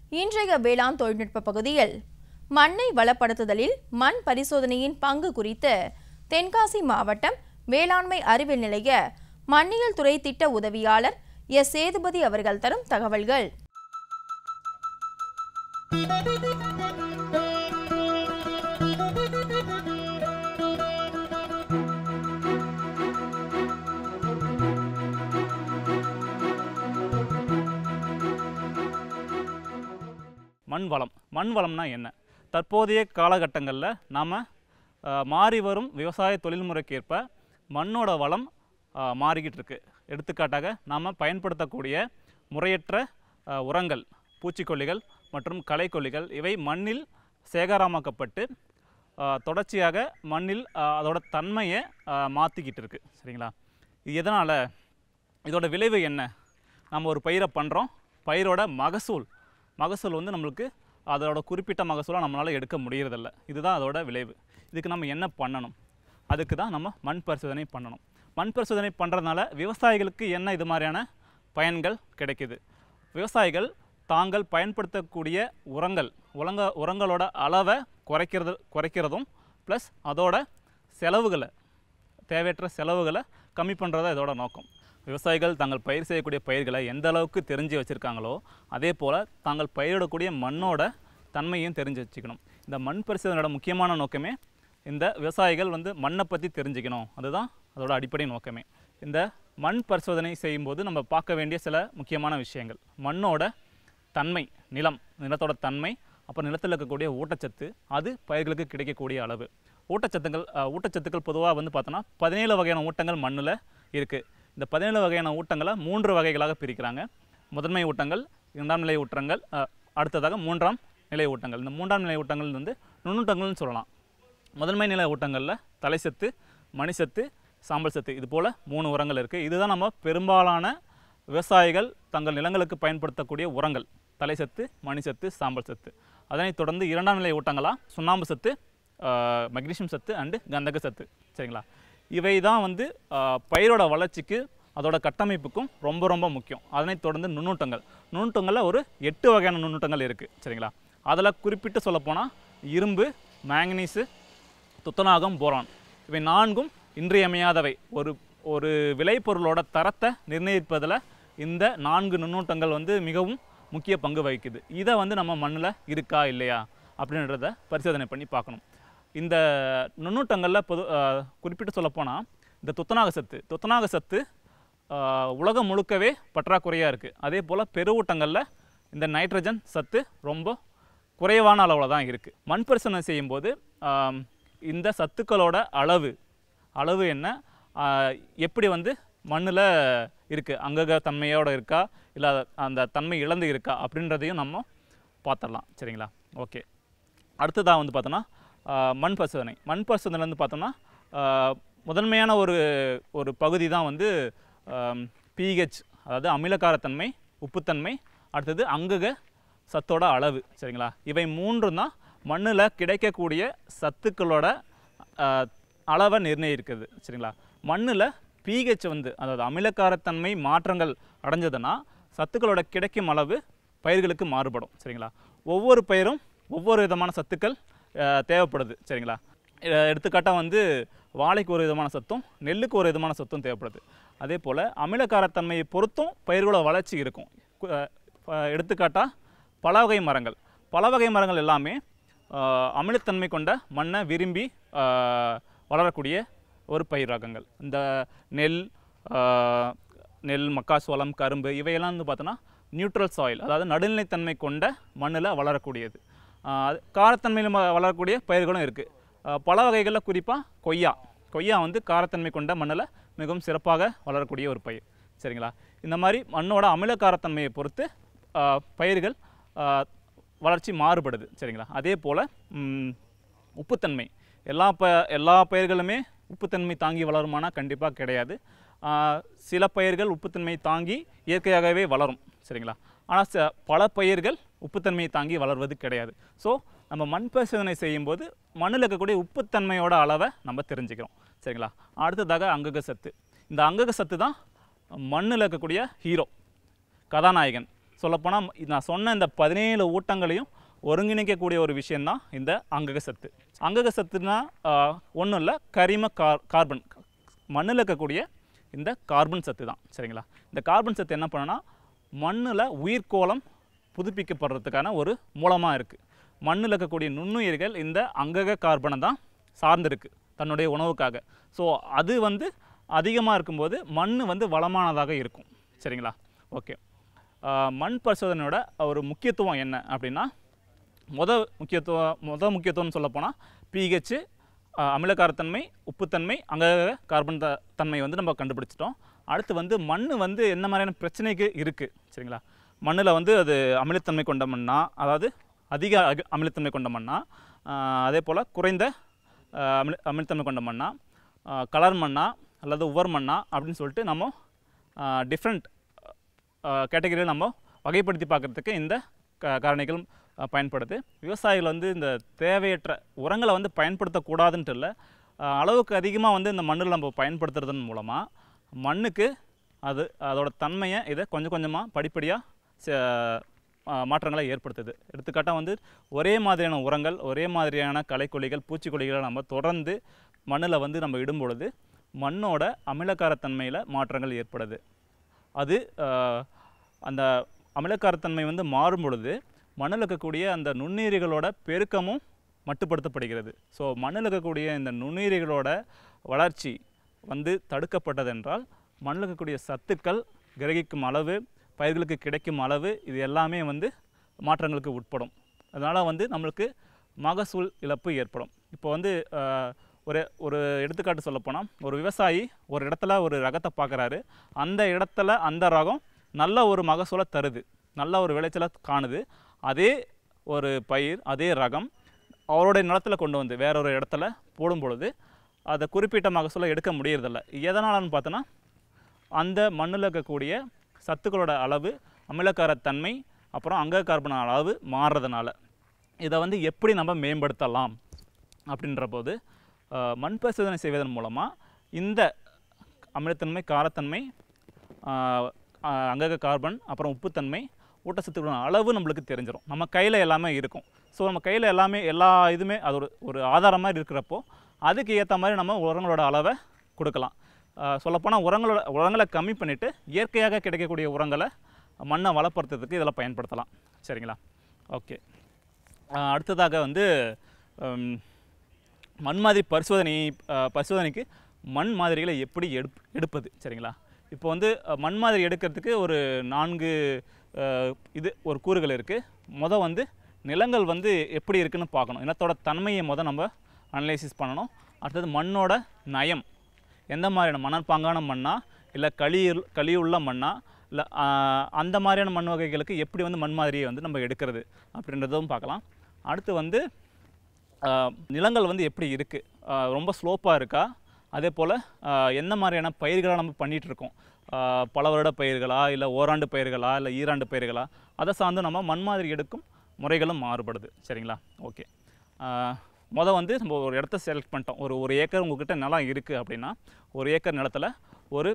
இன்றைய வேளாண் தொழில்நுட்ப பகுதியில் மண்ணை வளப்படுத்துதலில் மண் பரிசோதனையின் பங்கு குறித்து தென்காசி மாவட்டம் வேளாண்மை அறிவியல் நிலைய மண்ணியல் துறை திட்ட உதவியாளர் எஸ் சேதுபதி அவர்கள் தரும் தகவல்கள் மண் வளம் மண் வளம்னா என்ன தற்போதைய காலகட்டங்களில் நாம் மாறி வரும் விவசாய தொழில்முறைக்கேற்ப மண்ணோட வளம் ஆ, மாறிக்கிட்டு இருக்கு எடுத்துக்காட்டாக நாம் பயன்படுத்தக்கூடிய முறையற்ற ஆ, உரங்கள் பூச்சிக்கொல்லிகள் மற்றும் களைக்கொல்லிகள் இவை மண்ணில் சேகரமாக்கப்பட்டு ஆ, தொடர்ச்சியாக மண்ணில் ஆ, அதோட தன்மையை மாற்றிக்கிட்டு இருக்கு சரிங்களா இது எதனால் இதோட விளைவு என்ன நம்ம ஒரு பயிரை பண்ணுறோம் பயிரோட மகசூல் மகசூல் வந்து நம்மளுக்கு அதோட குறிப்பிட்ட மகசூலை நம்மளால் எடுக்க முடியறதில்ல இதுதான் அதோட விளைவு இதுக்கு நம்ம என்ன பண்ணணும் அதுக்கு தான் நம்ம மண் பரிசோதனை பண்ணணும் மண் பரிசோதனை பண்ணுறதுனால விவசாயிகளுக்கு என்ன இது மாதிரியான பயன்கள் கிடைக்குது விவசாயிகள் தாங்கள் பயன்படுத்தக்கூடிய உரங்கள் உரங்க உரங்களோட அளவை குறைக்கிறது குறைக்கிறதும் ப்ளஸ் அதோட செலவுகளை தேவையற்ற செலவுகளை கம்மி பண்ணுறதா இதோட நோக்கம் விவசாயிகள் தாங்கள் பயிர் செய்யக்கூடிய பயிர்களை எந்த அளவுக்கு தெரிஞ்சு வச்சுருக்காங்களோ அதே போல் தாங்கள் பயிரிடக்கூடிய மண்ணோட தன்மையும் தெரிஞ்சு வச்சுக்கணும் இந்த மண் பரிசோதனையோட முக்கியமான நோக்கமே இந்த விவசாயிகள் வந்து மண்ணை பற்றி தெரிஞ்சுக்கணும் அதுதான் அதோட அடிப்படை நோக்கமே இந்த மண் பரிசோதனை செய்யும்போது நம்ம பார்க்க வேண்டிய சில முக்கியமான விஷயங்கள் மண்ணோட தன்மை நிலம் நிலத்தோட தன்மை அப்புறம் நிலத்தில் இருக்கக்கூடிய ஊட்டச்சத்து அது பயிர்களுக்கு கிடைக்கக்கூடிய அளவு ஊட்டச்சத்துக்கள் அஹ், ஊட்டச்சத்துக்கள் பொதுவாக வந்து பார்த்தோன்னா பதினேழு வகையான ஊட்டங்கள் மண்ணில் இருக்குது இந்த பதினேழு வகையான ஊட்டங்களை மூன்று வகைகளாக பிரிக்கிறாங்க முதன்மை ஊட்டங்கள் இரண்டாம் நிலை ஊட்டங்கள் அஹ், அடுத்ததாக மூன்றாம் நிலை ஊட்டங்கள் இந்த மூன்றாம் நிலை ஊட்டங்கள் வந்து நுண்ணூட்டங்கள்னு சொல்லலாம் முதன்மை நிலை ஊட்டங்களில் தலைச்சத்து மணிச்சத்து சாம்பல் சத்து இது போல் மூணு உரங்கள் இருக்குது இதுதான் நம்ம பெரும்பாலான விவசாயிகள் தங்கள் நிலங்களுக்கு பயன்படுத்தக்கூடிய உரங்கள் தலைச்சத்து மணிச்சத்து சாம்பல் சத்து அதனைத் தொடர்ந்து இரண்டாம் நிலை ஊட்டங்களாக சுண்ணாம்பு சத்து மெக்னீசியம் சத்து அண்டு கந்தக சத்து சரிங்களா இவை தான் வந்து ஆஹ், பயிரோட வளர்ச்சிக்கு அதோட கட்டமைப்புக்கும் ரொம்ப ரொம்ப முக்கியம் அதனைத் தொடர்ந்து நுண்ணூட்டங்கள் நுண்ணூட்டங்களில் ஒரு எட்டு வகையான நுண்ணூட்டங்கள் இருக்குது சரிங்களா அதில் குறிப்பிட்டு சொல்லப்போனால் இரும்பு மேங்கனீஸு துத்தநாகம் போரான் இவை நான்கும் இன்றியமையாதவை ஒரு ஒரு விளைபொருளோட தரத்தை நிர்ணயிப்பதில் இந்த நான்கு நுண்ணூட்டங்கள் வந்து மிகவும் முக்கிய பங்கு வகிக்குது இதை வந்து நம்ம மண்ணில் இருக்கா இல்லையா அப்படின்றத பரிசோதனை பண்ணி பார்க்கணும் இந்த நுண்ணூட்டங்களில் பொது அஹ், குறிப்பிட்டு சொல்லப்போனால் இந்த துத்தநாக சத்து துத்தநாக சத்து அஹ், உலகம் முழுக்கவே பற்றாக்குறையாக இருக்குது அதே போல் பெருவூட்டங்களில் இந்த நைட்ரஜன் சத்து ரொம்ப குறைவான அளவில் தான் இருக்குது மண் பரிசோதனை செய்யும்போது ஆம், இந்த சத்துக்களோட அளவு அளவு என்ன ஆ, எப்படி வந்து மண்ணில் இருக்குது அங்கக தன்மையோடு இருக்கா இல்லை அந்த தன்மை இழந்து இருக்கா அப்படின்றதையும் நம்ம பார்த்துடலாம் சரிங்களா ஓகே அடுத்ததாக வந்து பார்த்தோன்னா ஆ, மண் பரிசோதனை மண் பரிசோதனை வந்து பார்த்தோம்னா ஆ, முதன்மையான ஒரு ஒரு பகுதி தான் வந்து பிஹெச் அதாவது அமிலக்காரத்தன்மை உப்புத்தன்மை அடுத்தது அங்கக சத்தோட அளவு சரிங்களா இவை மூன்றும் தான் மண்ணில் கிடைக்கக்கூடிய சத்துக்களோட ஆஹ், அளவை நிர்ணயிக்கிறது சரிங்களா மண்ணில் pH வந்து அதாவது அமிலக்காரத்தன்மை மாற்றங்கள் அடைஞ்சதுன்னா சத்துக்களோட கிடைக்கும் அளவு பயிர்களுக்கு மாறுபடும் சரிங்களா ஒவ்வொரு பயிரும் ஒவ்வொரு விதமான சத்துக்கள் ஆஹ், தேவைப்படுது சரிங்களா எடுத்துக்காட்டாக வந்து வாழைக்கு ஒரு விதமான சத்தும் நெல்லுக்கு ஒரு விதமான சத்தும் தேவைப்படுது அதே போல் அமிலக்காரத்தன்மையை பொறுத்தும் பயிர்களோட வளர்ச்சி இருக்கும் கு- அஹ் எடுத்துக்காட்டாக பல வகை மரங்கள் பல வகை மரங்கள் எல்லாமே ஆஹ், அமிலத்தன்மை கொண்ட மண்ணை விரும்பி ஆஹ், வளரக்கூடிய ஒரு பயிர் ரகங்கள் இந்த நெல் ஆஹ், நெல் மக்காசோளம் கரும்பு இவையெல்லாம் வந்து பார்த்தோன்னா நியூட்ரல் சாயில் அதாவது நடுநிலைத்தன்மை கொண்ட மண்ணில் வளரக்கூடியது ஆஹ், அது காரத்தன்மையில் ம- வளரக்கூடிய பயிர்களும் இருக்குது பல வகைகளில் குறிப்பாக கொய்யா கொய்யா வந்து காரத்தன்மை கொண்ட மண்ணில் மிகவும் சிறப்பாக வளரக்கூடிய ஒரு பயிர் சரிங்களா இந்த மாதிரி மண்ணோட அமிலக்காரத்தன்மையை பொறுத்து ஆஹ், பயிர்கள் ஆஹ், வளர்ச்சி மாறுபடுது சரிங்களா அதே போல் உப்புத்தன்மை எல்லா ப எல்லா பயிர்களுமே உப்புத்தன்மை தாங்கி வளருமானா கண்டிப்பாக கிடையாது ஆஹ், சில பயிர்கள் உப்புத்தன்மை தாங்கி இயற்கையாகவே வளரும் சரிங்களா ஆனால் ச பல பயிர்கள் உப்புத்தன்மையை தாங்கி வளர்வது கிடையாது ஸோ நம்ம மண் பரிசோதனை செய்யும்போது மண்ணில் இருக்கக்கூடிய உப்புத்தன்மையோட அளவை நம்ம தெரிஞ்சுக்கிறோம் சரிங்களா அடுத்ததாக அங்கக சத்து இந்த அங்கக சத்து தான் மண்ணில் இருக்கக்கூடிய ஹீரோ கதாநாயகன் சொல்லப்போனால் நான் சொன்ன இந்த பதினேழு ஊட்டங்களையும் ஒருங்கிணைக்கக்கூடிய ஒரு விஷயந்தான் இந்த அங்கக சத்து அங்கக சத்துனா ஒன்றும் இல்லை கரிம கார் கார்பன் மண்ணில் இருக்கக்கூடிய இந்த கார்பன் சத்து தான் சரிங்களா இந்த கார்பன் சத்து என்ன பண்ணுன்னா மண்ணில் உயிர்க்கோளம் புதுப்பிக்கப்படுறதுக்கான ஒரு மூலமாக இருக்குது மண்ணில் இருக்கக்கூடிய நுண்ணுயிர்கள் இந்த அங்கக கார்பனை தான் சார்ந்திருக்கு தன்னுடைய உணவுக்காக ஸோ அது வந்து அதிகமாக இருக்கும்போது மண் வந்து வளமானதாக இருக்கும் சரிங்களா ஓகே மண் பரிசோதனையோட ஒரு முக்கியத்துவம் என்ன அப்படின்னா முத முக்கியத்துவம் முத முக்கியத்துவம்னு சொல்லப்போனால் பிஹெச் அமிலக்காரத்தன்மை உப்புத்தன்மை அங்கக கார்பன் த தன்மை வந்து நம்ம கண்டுபிடிச்சிட்டோம் அடுத்து வந்து மண் வந்து என்ன மாதிரியான பிரச்சனைக்கு இருக்குது சரிங்களா மண்ணில் வந்து அது அமிலத்தன்மை கொண்ட மண்ணா அதாவது அதிக அக அமிலத்தன்மை கொண்ட மண்ணா ஆஹ் அதே போல் குறைந்த ஆஹ் அமில அமிலத்தன்மை கொண்ட மண்ணா ஆஹ் கலர் மண்ணா அல்லது உவர் மண்ணா அப்படின்னு சொல்லிட்டு நம்ம டிஃப்ரெண்ட் கேட்டகரியில் நம்ம வகைப்படுத்தி பார்க்குறதுக்கு இந்த க காரணிகள் அஹ், பயன்படுது விவசாயிகள் வந்து இந்த தேவையற்ற உரங்களை வந்து பயன்படுத்தக்கூடாதுன்ட்டு இல்லை அஹ், அளவுக்கு அதிகமாக வந்து இந்த மண்ணில் நம்ம பயன்படுத்துறதன் மூலமாக மண்ணுக்கு அது அதோட தன்மையை இதை கொஞ்சம் கொஞ்சமாக படிப்படியாக மாற்றங்களை ஏற்படுத்துது எடுத்துக்காட்டாக வந்து ஒரே மாதிரியான உரங்கள் ஒரே மாதிரியான களைக்கொல்லிகள் பூச்சிக்கொல்லிகளை நம்ம தொடர்ந்து மண்ணில் வந்து நம்ம இடும் பொழுது மண்ணோட அமிலக்காரத்தன்மையில் மாற்றங்கள் ஏற்படுது அது ஆஹ், அந்த அமிலக்காரத்தன்மை வந்து மாறும் பொழுது மண்ணில் இருக்கக்கூடிய அந்த நுண்ணுயிரிகளோட பெருக்கமும் மட்டுப்படுத்தப்படுகிறது ஸோ மண்ணில் இருக்கக்கூடிய இந்த நுண்ணுயிரிகளோட வளர்ச்சி வந்து தடுக்கப்பட்டதென்றால் மண்ணில் இருக்கக்கூடிய சத்துக்கள் கிரகிக்கும் அளவு பயிர்களுக்கு கிடைக்கும் அளவு இது எல்லாமே வந்து மாற்றங்களுக்கு உட்படும் அதனால் வந்து நம்மளுக்கு மகசூல் இழப்பு ஏற்படும் இப்போ வந்து ஆஹ், ஒரு ஒரு எடுத்துக்காட்டு சொல்லப்போனால் ஒரு விவசாயி ஒரு இடத்துல ஒரு ரகத்தை பார்க்குறாரு அந்த இடத்துல அந்த ரகம் நல்ல ஒரு மகசூலை தருது நல்ல ஒரு விளைச்சலை காணுது அதே ஒரு பயிர் அதே ரகம் அவருடைய நிலத்துல கொண்டு வந்து வேற ஒரு இடத்துல போடும் பொழுது அதை குறிப்பிட்ட மகசூலை எடுக்க முடியறதில்ல எதனாலன்னு பார்த்தோன்னா அந்த மண்ணில் இருக்கக்கூடிய சத்துக்களோட அளவு அமிலக்காரத்தன்மை அப்புறம் அங்க கார்பன் அளவு மாறுறதுனால இதை வந்து எப்படி நம்ம மேம்படுத்தலாம் அப்படின்ற போது அஹ், மண் பரிசோதனை செய்வதன் மூலமாக இந்த அமிலத்தன்மை காரத்தன்மை ஆஹ், ஆஹ், அங்கக கார்பன் அப்புறம் உப்புத்தன்மை ஊட்டச்சத்துக்களோட அளவு நம்மளுக்கு தெரிஞ்சிடும் நம்ம கையில் எல்லாமே இருக்கும் ஸோ நம்ம கையில் எல்லாமே எல்லா இதுவுமே அது ஒரு ஒரு ஆதாரம் மாதிரி இருக்கிறப்போ அதுக்கு ஏற்ற மாதிரி நம்ம உரங்களோட அளவை கொடுக்கலாம் ஆஹ், சொல்லப்போனால் உரங்களோட உரங்களை கம்மி பண்ணிவிட்டு இயற்கையாக கிடைக்கக்கூடிய உரங்களை மண்ணை வளப்படுத்துறதுக்கு இதில் பயன்படுத்தலாம் சரிங்களா ஓகே அடுத்ததாக வந்து ஹம், மண் மாதிரி பரிசோதனை அஹ், பரிசோதனைக்கு மண் மாதிரிகளை எப்படி எடுப் எடுப்பது சரிங்களா இப்போ வந்து அஹ், மண் மாதிரி எடுக்கிறதுக்கு ஒரு நான்கு அஹ், இது ஒரு கூறுகள் இருக்குது மொதல் வந்து நிலங்கள் வந்து எப்படி இருக்குன்னு பார்க்கணும் நிலத்தோட தன்மையை மொதல் நம்ம அனலைசிஸ் பண்ணணும் அடுத்தது மண்ணோட நயம் எந்த மாதிரியான மணற்பாங்கான மண்ணா இல்லை களி களியுள்ள மண்ணா இல்லை அந்த மாதிரியான மண் வகைகளுக்கு எப்படி வந்து மண் மாதிரியை வந்து நம்ம எடுக்கிறது அப்படின்றதும் பார்க்கலாம் அடுத்து வந்து ஆஹ், நிலங்கள் வந்து எப்படி இருக்குது ரொம்ப ஸ்லோப்பாக இருக்கா அதே போல் எந்த மாதிரியான பயிர்களை நம்ம பண்ணிகிட்டு இருக்கோம் ஆஹ், பல வருட பயிர்களா இல்லை ஓராண்டு பயிர்களா இல்லை ஈராண்டு பயிர்களா அதை சார்ந்து நம்ம மண் மாதிரி எடுக்கும் முறைகளும் மாறுபடுது சரிங்களா ஓகே மொதல் வந்து நம்ம ஒரு இடத்த செலக்ட் பண்ணிட்டோம் ஒரு ஒரு ஏக்கர் உங்ககிட்ட நிலம் இருக்குது அப்படின்னா ஒரு ஏக்கர் நிலத்துல ஒரு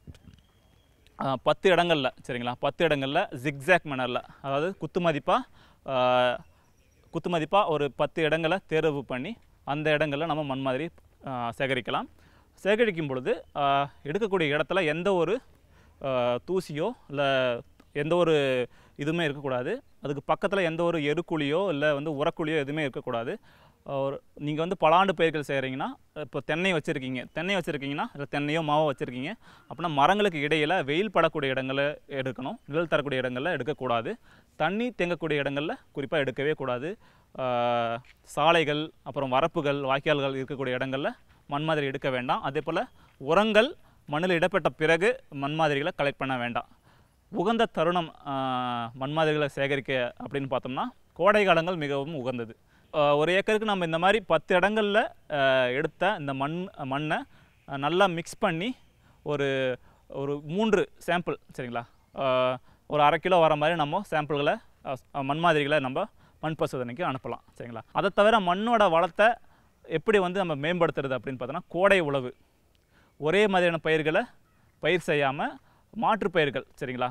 ஆஹ், பத்து இடங்களில் சரிங்களா பத்து இடங்களில் ஜிக்ஸாக் மேனரில் அதாவது குத்து மதிப்பாக குத்து மதிப்பாக ஒரு பத்து இடங்களை தேர்வு பண்ணி அந்த இடங்களில் நம்ம மண் மாதிரி ஆஹ், சேகரிக்கலாம் சேகரிக்கும் பொழுது ஆஹ், எடுக்கக்கூடிய இடத்துல எந்த ஒரு ஆஹ், தூசியோ இல்லை எந்த ஒரு இதுவுமே இருக்கக்கூடாது அதுக்கு பக்கத்தில் எந்த ஒரு எருக்குழியோ இல்லை வந்து உரக்குழியோ எதுவுமே இருக்கக்கூடாது ஒரு நீங்கள் வந்து பலாண்டு பயிர்கள் செய்கிறீங்கன்னா இப்போ தென்னை வச்சுருக்கீங்க தென்னை வச்சுருக்கீங்கன்னா இல்லை தென்னையோ மாவோ வச்சுருக்கீங்க அப்படின்னா மரங்களுக்கு இடையில் வெயில் படக்கூடிய இடங்களை எடுக்கணும் நிழல் தரக்கூடிய இடங்களில் எடுக்கக்கூடாது தண்ணி தேங்கக்கூடிய இடங்களில் குறிப்பாக எடுக்கவே கூடாது ஆஹ், சாலைகள் அப்புறம் வரப்புகள் வாய்க்கால்கள் இருக்கக்கூடிய இடங்களில் மண் மாதிரி எடுக்க வேண்டாம் அதே போல் உரங்கள் மண்ணில் இடப்பட்ட பிறகு மண் மாதிரிகளை கலெக்ட் பண்ண வேண்டாம் உகந்த தருணம் ஆஹ், மண் மாதிரிகளை சேகரிக்க அப்படின்னு பார்த்தோம்னா கோடை காலங்கள் மிகவும் உகந்தது ஆஹ், ஒரு ஏக்கருக்கு நம்ம இந்த மாதிரி பத்து இடங்களில் எடுத்த இந்த மண் மண்ணை ஆஹ், நல்லா மிக்ஸ் பண்ணி ஒரு ஒரு மூன்று சாம்பிள் சரிங்களா ஆஹ், ஒரு அரை கிலோ வர மாதிரி நம்ம சாம்பிள்களை ஆஹ், மண் மாதிரிகளை நம்ம மண் பரிசோதனைக்கு அனுப்பலாம் சரிங்களா அதை தவிர மண்ணோட வளத்தை எப்படி வந்து நம்ம மேம்படுத்துறது அப்படின்னு பார்த்தோன்னா கோடை உழவு ஒரே மாதிரியான பயிர்களை பயிர் செய்யாமல் மாற்று பயிர்கள் சரிங்களா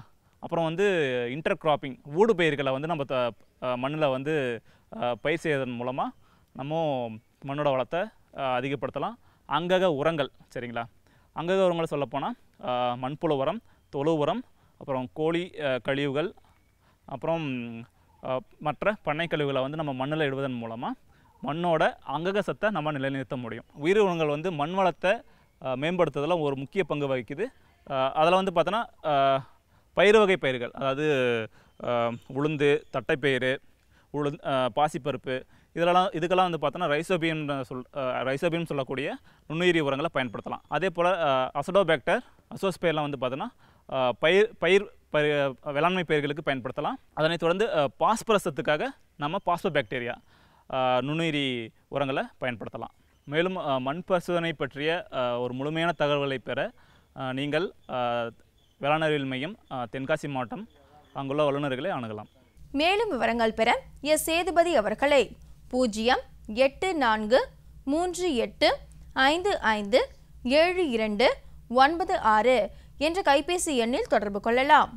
அப்புறம் வந்து இன்டர் கிராப்பிங் ஊடு பயிர்களை வந்து நம்ம த மண்ணில் வந்து அஹ், பயிர் செய்வதன் மூலமாக நம்ம மண்ணோட வளத்தை அஹ், அதிகப்படுத்தலாம் அங்கக உரங்கள் சரிங்களா அங்கக உரங்கள் சொல்லப்போனால் மண்புழு உரம் தொழு உரம் அப்புறம் கோழி அஹ், கழிவுகள் அப்புறம் அஹ், மற்ற பண்ணை கழிவுகளை வந்து நம்ம மண்ணில் இடுவதன் மூலமாக மண்ணோட அங்கக சத்தை நம்ம நிலைநிறுத்த முடியும் உயிர் உரங்கள் வந்து மண் வளத்தை அஹ், மேம்படுத்துறதுல ஒரு முக்கிய பங்கு வகிக்குது அதில் வந்து பார்த்தோன்னா அஹ், பயிர் வகை பயிர்கள் அதாவது அஹ், உளுந்து தட்டைப்பயிறு உளுந் அஹ், பாசிப்பருப்பு இதெல்லாம் இதுக்கெல்லாம் வந்து பார்த்தோன்னா ரைசோபியம் சொல் ரைசோபியம் சொல்லக்கூடிய நுண்ணுயிரி உரங்களை பயன்படுத்தலாம் அதே போல் அசடோபேக்டர் அசோஸ்பயர்லாம் வந்து பார்த்தோன்னா அஹ், பயிர் பயிர் பயிர் வேளாண்மை பயிர்களுக்கு பயன்படுத்தலாம் அதனைத் தொடர்ந்து அஹ், பாஸ்பரஸ் சத்துக்காக நம்ம பாஸ்போ பாக்டீரியா நுண்ணுயிரி உரங்களை பயன்படுத்தலாம் மேலும் அஹ், மண் பரிசோதனை பற்றிய அஹ், ஒரு முழுமையான தகவல்களை பெற அஹ், நீங்கள் அஹ், வேளாண் அறிவியல் மையம் அஹ், தென்காசி மாவட்டம் அங்குள்ள வல்லுநர்களை அணுகலாம் மேலும் விவரங்கள் பெற எஸ் சேதுபதி அவர்களை பூஜ்ஜியம் எட்டு நான்கு மூன்று எட்டு ஐந்து ஐந்து ஏழு இரண்டு ஒன்பது ஆறு என்ற கைபேசி எண்ணில் தொடர்பு கொள்ளலாம்